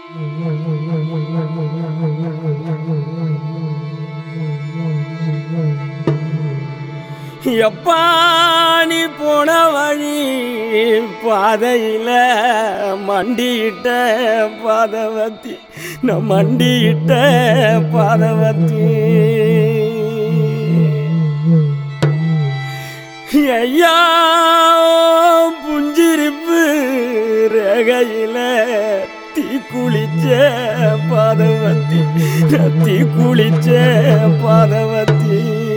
எப்பா நீ போன வழி பாதையில மண்டியிட்ட பாதவத்தி நான் மண்டியிட்ட பாதவத்தி ஐயா புஞ்சிருப்பு ரகையில தீ குளிச்ச பாதவத்தி நான் தீ குளிச்ச பாதவத்தி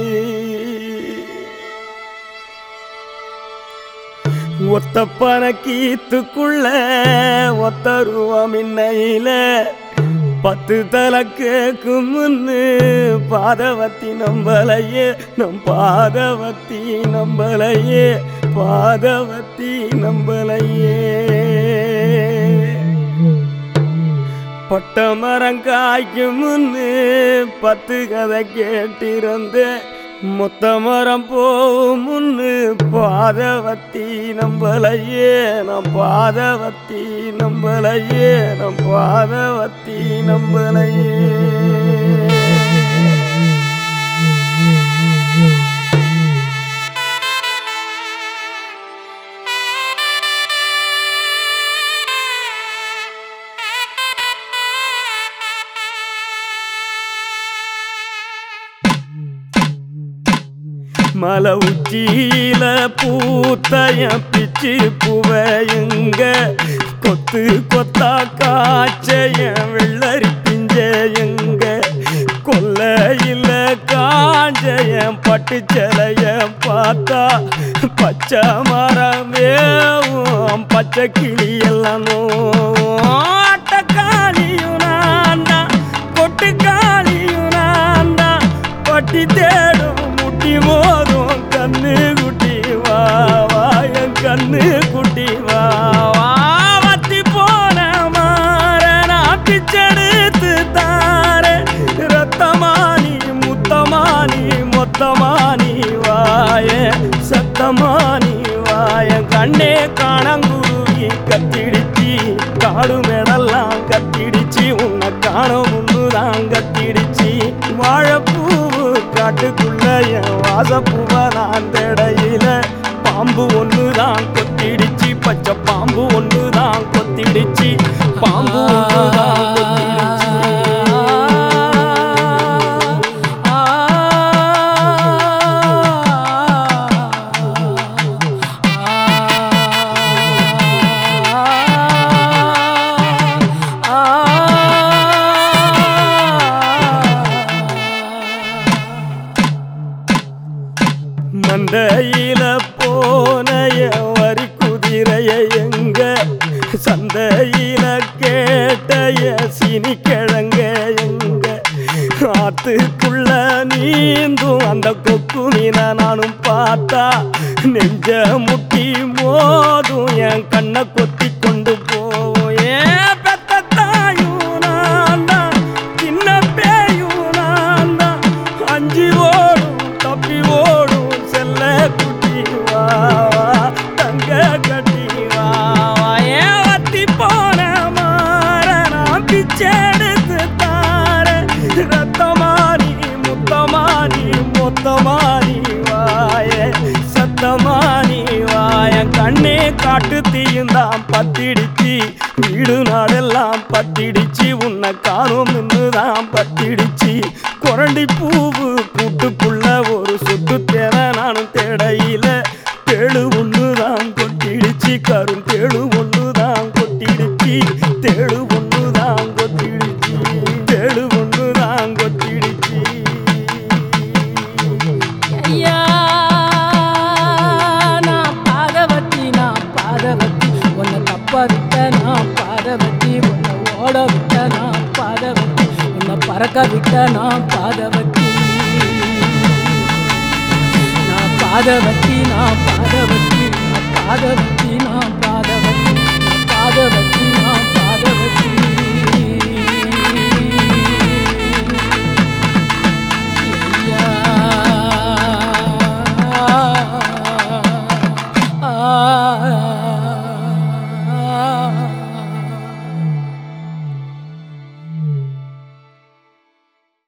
ஒத்த பணக்கீத்துக்குள்ள ஒத்த ரூபம் இன்னையில பத்து தலை கேக்கும் முன்னு பாதவத்தி நம்பலையே நம் பாதவத்தி நம்பலையே பாதவத்தி நம்பலையே பட்ட மரம் காய்க்கும் முன்னு பத்து கதை கேட்டிருந்தேன் மொத்த மரம் போகும் முன்னு பாதவத்தி நம்பலையே நம் பாதவத்தி நம்பலையே நம் பாதவத்தி நம்பலையே மலை உச்சியில பூத்தய பிச்சு புவையுங்க கொத்து கொத்தா காய்ச்சய வெள்ளரி பிஞ்சையுங்க கொல்லையில காஞ்சய பட்டு சிலைய பார்த்தா பச்சை மரம் வேவும் பச்சை கிளி எல்லாம் ஆட்டக்காளியும் நான் தான் கொட்டுக்காளியும் நான் தான் பட்டி தேடும் முட்டி மோதும் கண்ணு குட்டி வா வா என் கண்ணு குட்டி வா வா வத்தி போன மாற நான் பிச்செடுத்து தார ரத்தமானி முத்தமானி மொத்தமானி வாய சத்தமானி வாய கண்ணே காணங்குருவி கத்திடிச்சி காடு மேடெல்லாம் கத்திடிச்சி உன்னை காணும் முன்னுதான் கத்திடிச்சி வாழைப்பூவு காட்டுக்குள்ள என் வாசப்பூவை நான் தேடையில பாம்பு ஒண்ணுதான் கொத்திடிச்சு பச்சை பாம்பு ஒண்ணுதான் கொத்திடிச்சு பாம்பு ஒண்ணுதான் கொத்திடிச்சு மந்தையில போனைய வரி குதிரைய எங்க சந்தையில கேட்டைய சினி கிழங்க எங்க ஆத்துக்குள்ள நீந்தும் அந்த கொக்கு மீன நானும் பார்த்தா நெஞ்ச முட்டி மோதும் என் கண்ணை கொத்தி கொண்டு போவோம் ஏன் பெத்த தாயும் நான் தான் சின்ன பேயும் நான் தான் அஞ்சு ஓடும் தப்பி ஓடும் செல்ல குட்டி வா வா, தங்க கட்டி வா வா. ஏன் வத்தி போன மாற நான் பிச்செடுத்து தார ரத்தமானி முத்தமானி மொத்தமானி வாய சத்தமானி வாய கண்ணே காட்டு தீயுந்தான் பத்திடிச்சு வீடு நாடெல்லாம் பத்திடிச்சு உன்னை காணும் தான் பத்திடிச்சு குரண்டி பூவு கூட்டுக்குள்ள ஒரு சொத்து தேவை நானும் தேடையில தேழு ஒண்ணுதான் கொட்டிடுச்சு கரும் தேழு ஒண்ணுதான் கொட்டிடுச்சு தேழு ஒண்ணுதான் கொட்டிடுச்சு தேழு ஒண்ணுதான் கொட்டிடுச்சு ஐயா நான் பாதவத்தி நான் பாதவத்தி உன்னை தப்ப விட்ட நான் பாதவத்தி உன்னை ஓட விட்ட நான் பாதவத்தி உன்னை பறக்க விட்ட நான் பாதவத்தி நான் பாதவத்தி நான் பாதவத்தி நான் பாதவத்தி